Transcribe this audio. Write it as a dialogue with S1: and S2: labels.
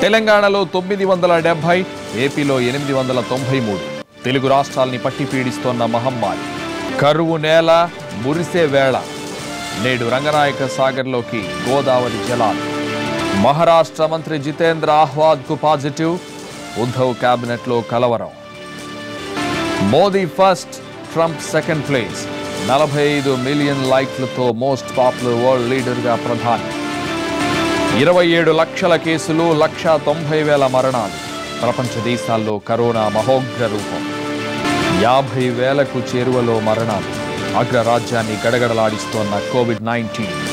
S1: తెలంగాణలో తొమ్మిది వందల డెబ్బై ఏపీలో ఎనిమిది వందల తొంభై మూడు తెలుగు రాష్ట్రాల్ని పట్టి పీడిస్తోన్న మహమ్మారి కరువు నేల మురిసే వేళ నేడు రంగనాయక సాగర్లోకి గోదావరి జలాలు మహారాష్ట్ర మంత్రి జితేంద్ర ఆహ్వాద్ కు పాజిటివ్ ఉద్ధవ్ కేబినెట్లో కలవరం Modi first Trump second place నలభై ఐదు మిలియన్ లైక్లతో మోస్ట్ పాపులర్ వరల్డ్ లీడర్గా ప్రధాని ఇరవై ఏడు లక్షల కేసులు లక్ష తొంభై వేల మరణాలు ప్రపంచ దేశాల్లో కరోనా మహోగ్ర రూపం యాభై వేలకు చేరువలో మరణాలు అగ్రరాజ్యాన్ని గడగడలాడిస్తోన్న కోవిడ్ నైన్టీన్